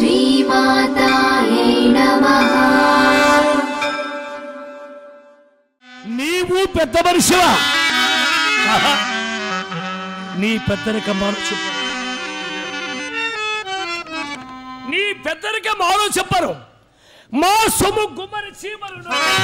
श्रीमाताये नमः నీవు పెద్ద మనిషివా ఆహా. నీ పెద్దరికం మాను చెప్పు నీ పెద్దరికం మాను చెప్పరు మా సొమ్ము గుమ్మరి చీమలు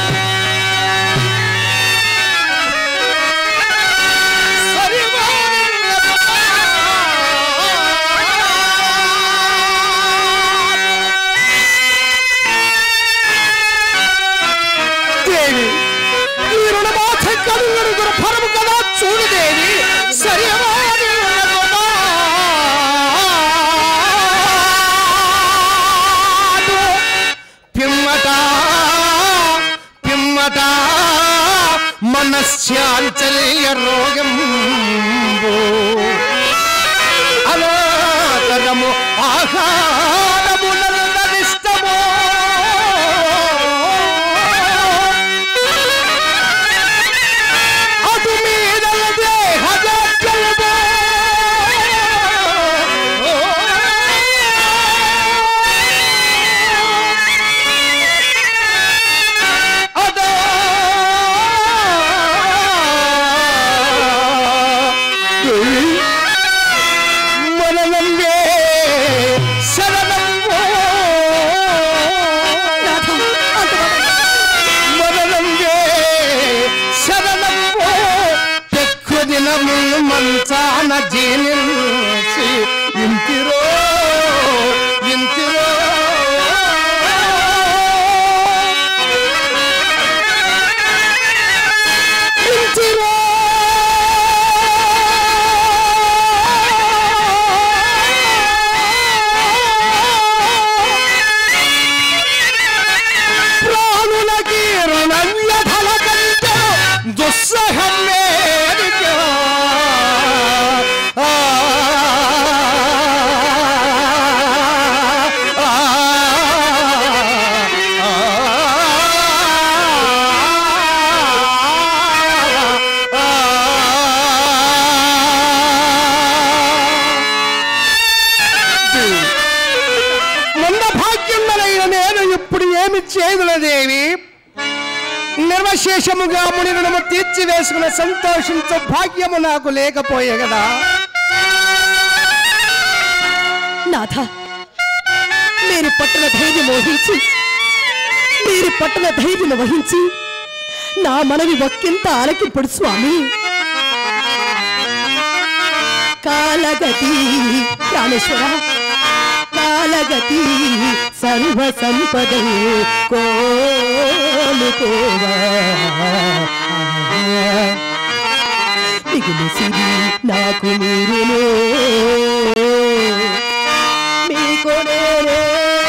దేవి ఈ రుణబాధ కలుగురు ఫలము కదా చూడు దేవి సరియవారి రుణబాధ. పిమ్మట పిమ్మట మనశ్చాంచల్య రోగం అనాతరము ఆహారము నందనిష్టమో ಅದು ಮೀರಲ ದೇಹದ ಕೆಲವು ಅದ ಮನನಂಬೆ ಶರಣಂಬೋ మరణంగే శరణంబో ఎక్కువ దినము మంచాన జీనించి ఇంటిరో ఇంటిరో ఇంటిరో ప్రాణులకి రుణవ్యధల కంటే దుస్సహం వేదిక ఆ, ఆ, మొన్న భాగ్యములైన నేను ఇప్పుడు ఏమి చేయదులదేవి నిర్వశేషముగా ముని రుణము తీర్చి వేసుకున్న సంతోషించు భాగ్యము నాకు లేకపోయే కదా నాథ మీరు పట్టున ధైర్యం వహించి మీరు పట్టున ధైర్యం వహించి నా మనవి ఒక్కింత ఆలకింపుడు స్వామి కాలగతి ప్రాణేశ్వర కాలగతి సర్వ సంపద కోలుకోవా మిగిలి సిరి నాకు మీరునే మీకు నేనే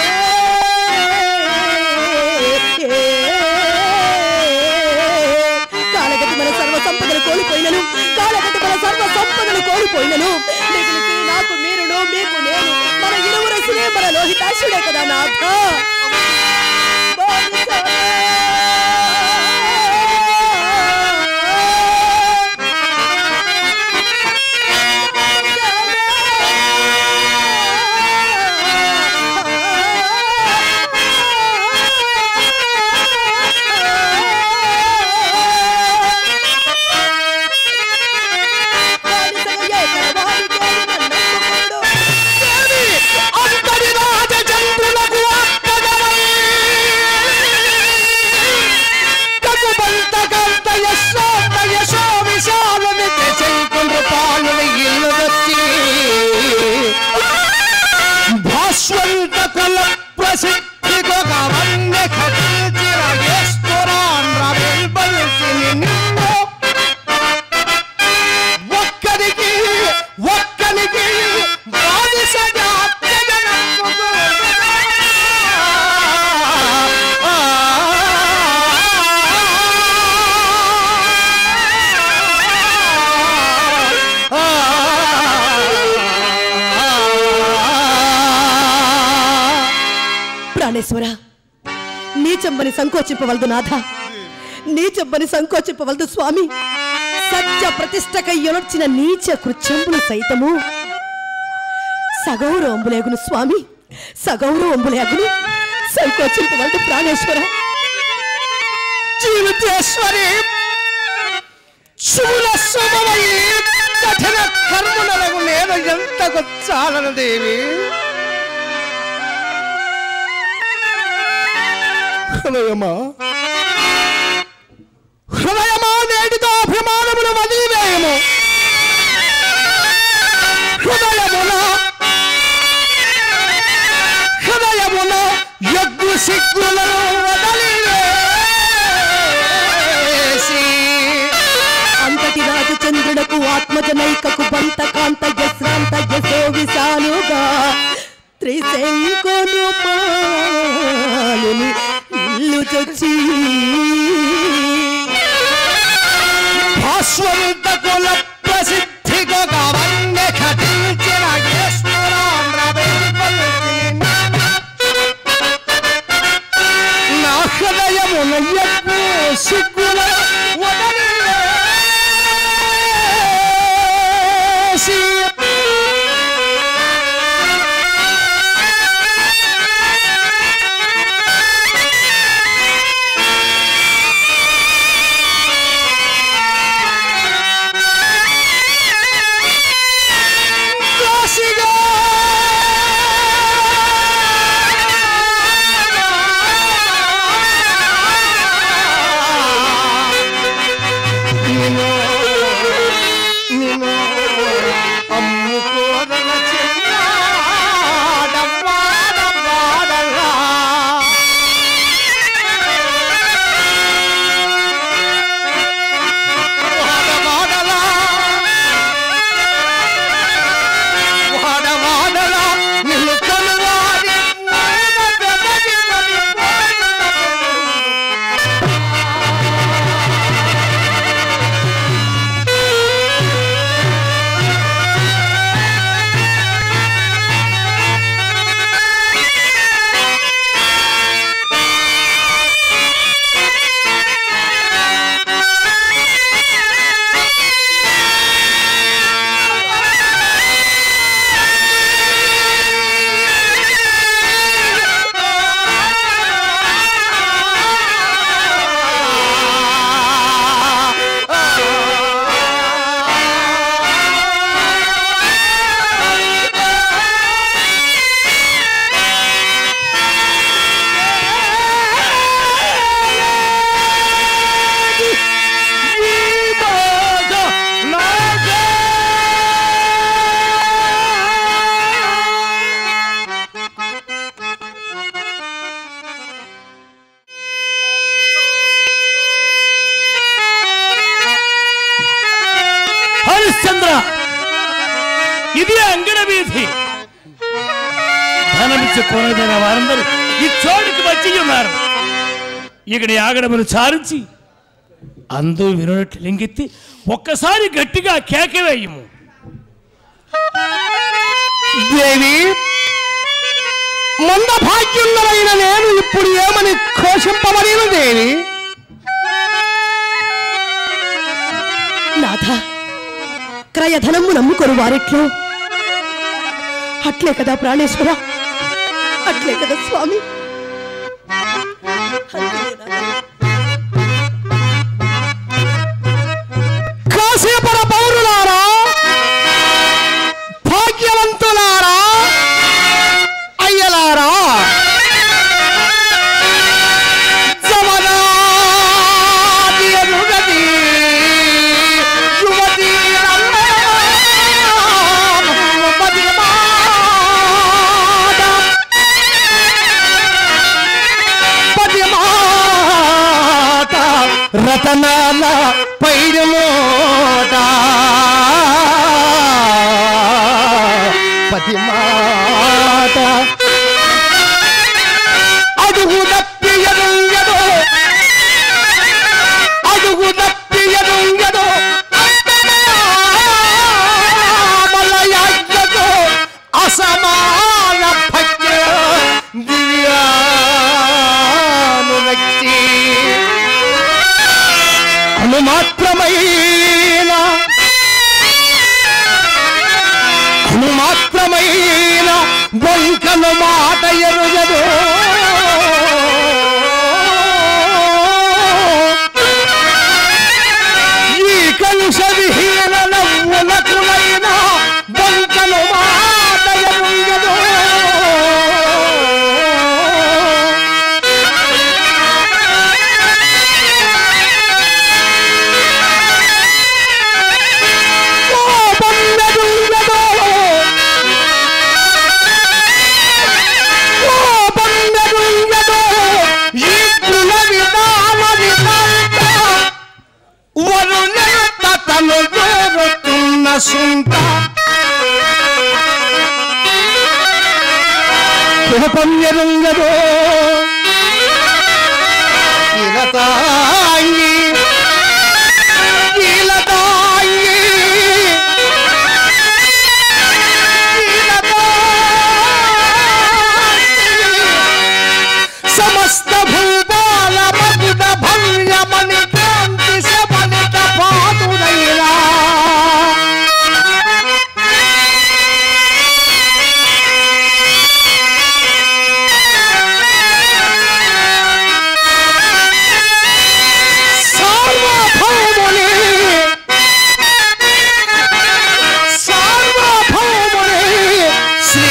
కాలగతి మన సర్వ సంపదలు కోల్పోయినను కాలగతి మన సర్వ సంపదలు కోల్పోయినను మిగిలిసి నాకు మీరును మీకు నేను మన ఇరువురు శ్రీ మన లోహితాశుడే కదా నాథ అంతటి రాజచంద్రులకు అక్కగవై కకుబంత కంత యశోత యశో విశాలని శంకులు పాలని ఇల్లు వచ్చి భాస్వంత కుల ప్రసిద్ధికొక వన్నె ఖటించిన ఈశ్వరాంధ్ర వెల్బల్సి నిన్ను ఒక్కరికి ఒక్కరికి బానిసగా తెగనప్పుకు ప్రాణేశ్వర నీచెంబని సంకోచింపవలదు నాథ నీచెంబని సంకోచింపవలదు స్వామి సత్య ప్రతిష్టకై యొనర్చిన నీచ కృత్యంబులు సైతము సగౌరవంబులేగును స్వామి సగౌరవంబులే అగులు సంకోచింపవద్దు ప్రాణేశ్వర జీవితేశ్వరి శూల శుభమయ్యి కఠిన కర్ములకు నేను ఎంతకు చాలను దేవి హృదయమా హృదయమా నేటితో అభిమానములు వదిలివేయము హృదయమున హృదయమున యగ్గు సిగ్గులను వదిలివేసి అంతటి రాజు చంద్రుడకు ఆత్మజనైకకు బంత కాంత యశ్రాంత యశో విశాలుగా త్రిశంకును మాలుని ఇల్లు చొచ్చి భాస్వంతకుల ప్రసిద్ధిగా గవన్య ఘటించిన ఈశ్వరాంధ్రవేల్పల్లిన. నా హృదయమున యజ్ఞ సిగ్గుల వదిలేసి. కాశీగా నిన్ను నిన్ను అమ్ముకోదల చిన్నాడవ్వాడవ్వాడల్లా. వాడవాడలా. వాడవాడలా నిన్ను కనువాడి మూల పెదవి పడిపోయిన హరిశ్చంద్ర ఇది అంగడ వీధి ధనమిచ్చి కొనదైన వారందరూ ఈ చోటుకి వచ్చి ఉన్నారు ఇక్కడ ఆగడమును చారించి అందరూ వినట్లు లింగెత్తి ఒక్కసారి గట్టిగా కేకవేయము దేవి మంద భాగ్యున్నమైన నేను ఇప్పుడు ఏమని ఘోషింపబడిన దేవి నాథ క్రయధనము నమ్ముకొరు వారిట్లో అట్లే కదా ప్రాణేశ్వర అట్లే కదా స్వామి అంతే నాథ. కాశీపుర పౌరులారా భాగ్యవంతులారా అయ్యలారా జమనాది ఎరుగది యువతి పది మాట రతనాల పైరు మోట పది మాట అడుగు తప్పి ఎదుంగదో అడుగు తప్పి ఎదుంగదో మలయాజ్ఞతో అసమాన భక్తి దివ్యానురక్తి అనుమాత్రమైన అనుమాత్రమైన బొంకను మాట ఎరుగదు ఈ కలుష విహీన నవ్వులకునైనా బొంకను మాట ఎరుగదు కోపం ఎరుగదు కోపం ఎరుగదు ఈ కుల విధాన విధాంత వరుణత తను జోరుతున్న సుంత కోపం ఎరుంగదు కీలతాయి కీలతాయి సమస్త భూపాల మగుడ భవ్యమణి కాంతి శబలిత పాదుడైరా సార్వభౌముని సార్వభౌముని శ్రీ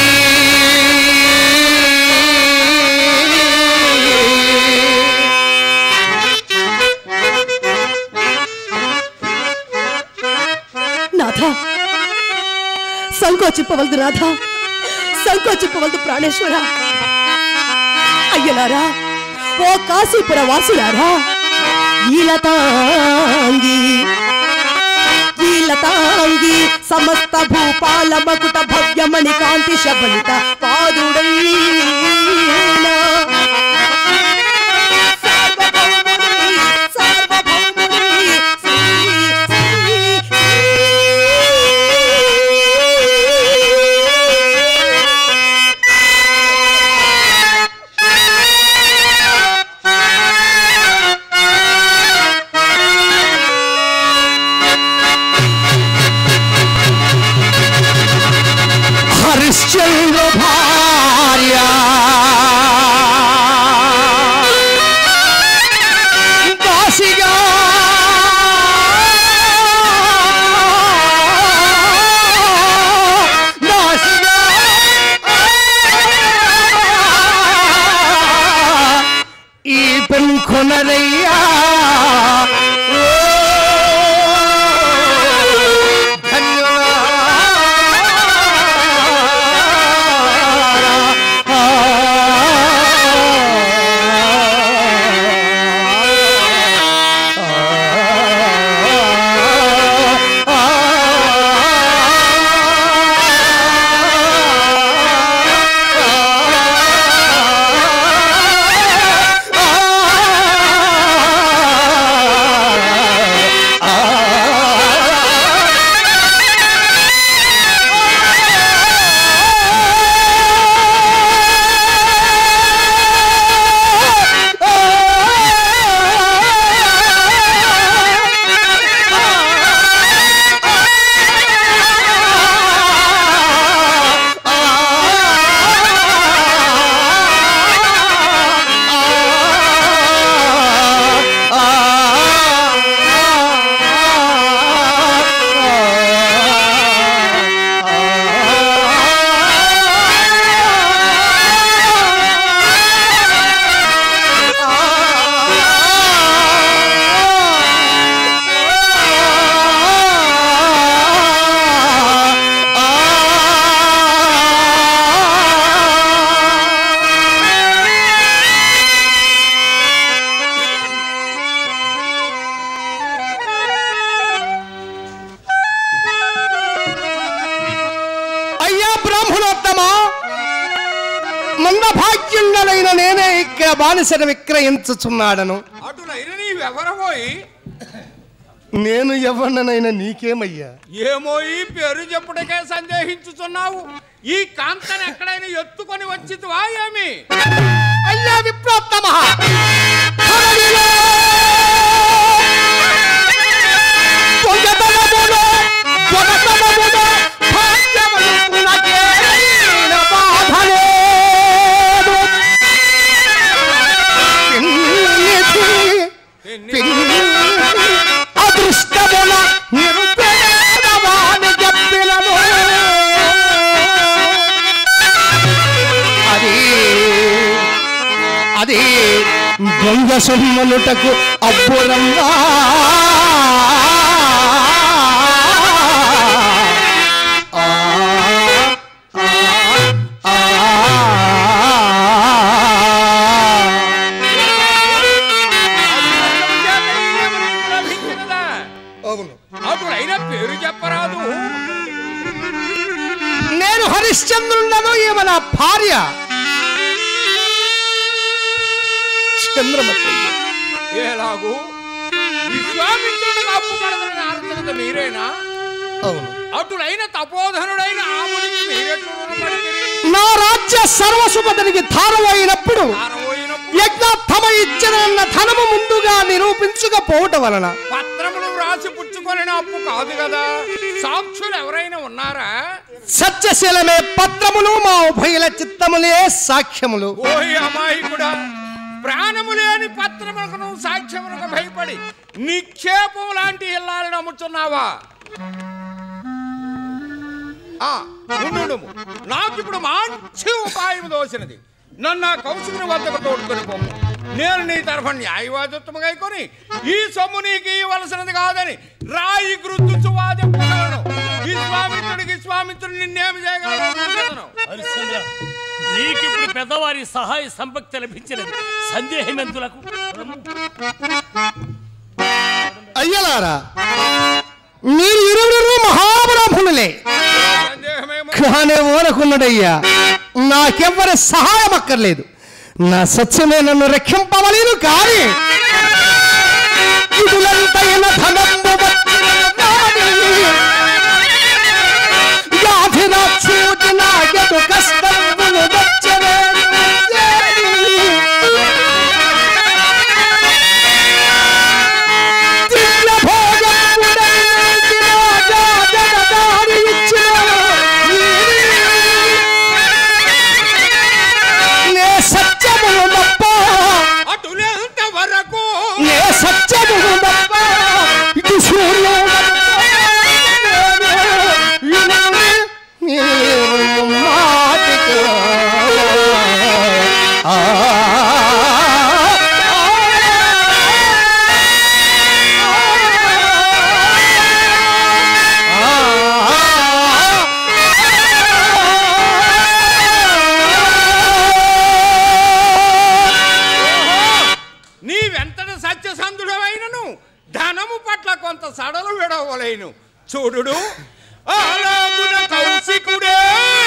నాథ సంకోచింపవలదు నాథ సంకోచింపవలదు ప్రాణేశ్వర అయ్యలారా ఓ కాశీపుర వాసులారా ఈలతాంగి ఈలతాంగి సమస్త భూపాల మకుట భవ్యమణి కాంతి శబలిత పాదుడైనా సార్వభౌముని, సార్వభౌముని, శ్రీ, శ్రీ, హరిశ్చంద్ర భార్య దాసిగా దాసిగా ఈ పెంకొనరయ్యా ఓ అయ్యా బ్రాహ్మణోత్తమా మందభాగ్యుండలైన నేనే ఇక్కడ బానిసను విక్రయించుచున్నాడను అటులైన నీవెవరబోయి నేను ఎవరినైనా నీకేమయ్యా ఏమో ఈ పేరు చెప్పుటకే సందేహించుచున్నావు ఈ కాంతను ఎక్కడైనా ఎత్తుకొని వచ్చితివా ఏమి అయ్యా విప్రోత్తమ పొగతనములో పొగతనములో భాగ్యమును పునకేన బాధ అది దొంగ సొమ్మనుటకు అబ్బురమ్మా ఆ, ఆ, ఆ. లభించినదా అవును అటులైన పేరు చెప్పరాదు నేను హరిశ్చంద్రుండను ఈమె నా భార్య చంద్రమతి ఎలాగూ విశ్వామిత్రుడికి అప్పు కడదని ఆలోచన మీరేనా అవును అటులైన తపోధనుడైన ఆమునికి మీరెట్లు రుణపడితిరి? నా రాజ్య సర్వసుపదనికి ధారమైనప్పుడు ఆరవోయినప్పుడు యజ్ఞార్థమ ఇచ్చిన ధనము ముందుగా నిరూపించకపోవటం వలన పత్రములు రాసి పుచ్చుకొని అప్పు కాదు కదా సాక్షులు ఎవరైనా ఉన్నారా సత్యశీలమే పత్రములు మా ఉభయల చిత్తములే సాక్ష్యములు ఓయ్ అమాయకుడా ప్రాణము లేని పత్రములకు సాక్ష్యములకు భయపడి నిక్షేపం లాంటి ఇల్లాలని నమ్ముతున్నావా ఆ, ఉండుండుము. నాకిప్పుడు మంచి ఉపాయం దోసినది నన్ను ఆ కౌశికుని వద్దకు తోడుకొని పోము నేను నీ తరఫు న్యాయవాదిత్వముగా కొని ఈ సొమ్ము నీకు ఇవ్వవలసినది కాదని రాయి గుర్తు వాదింపగలను విశ్వామిత్రుడికి విశ్వామిత్రుడు నిన్నేమి చేయగలను హరిశ్చంద్ర నీకిప్పుడు పెద్దవారి సహాయ సంపక్తి లభించినది సందేహం ఎందులకు అయ్యలారా మీరు ఇరువురు మహాబ్రాహ్మణులే సందేహమేమో కానీ ఓరకున్నాడయ్యా నాకెవ్వరి సహాయం అక్కర్లేదు నా సత్యమే నన్ను రక్షింపవలేదు కానీ ఇదులంతైన ధనంబు వచ్చిన నాడి. వ్యాధి నా చూచి నాకెదు కష్టంబులు వచ్చెనేను దివ్య భోగముడైన రాజా జగదారి ఇచ్చిన నే సత్యములు తప్ప అటులేంత వరకు నే సత్యములు తప్ప ఇటు సూర్యుడు మాటికి ఆ నీవెంతటి సత్యసంధుడమైనను ధనము పట్ల కొంత సడలు విడవలేను చూడుడు అలాగున కౌశికుడే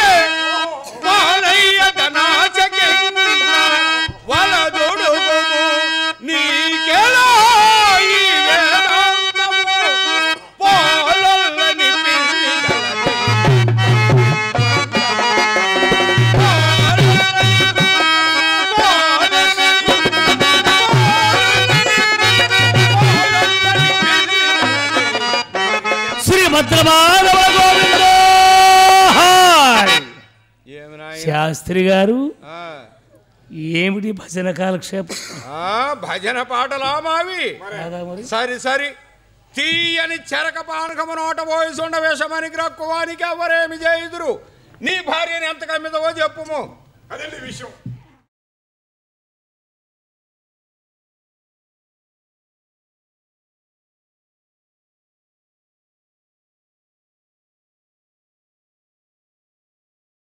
పాలయ్య ధనాచకి వలదొడుగు నీకెలా ఈ వేదాంతము పాలల్లని పిల్లిగలది. శ్రీభద్రమాధవ గోవింద ఏమి నాయనా? శాస్త్రి గారు ఆ, ఏమిటి భజన కాలక్షేపం ఆ, భజన పాటలా మావి కాదా మరి సరి సరి తీయని చెరక పానకము నోట పోయిసుండ వేషమని గ్రక్కువానికి ఎవరేమి చేయుదురు నీ భార్యని ఎంత కమ్మిదవో చెప్పుము అదండి విషయం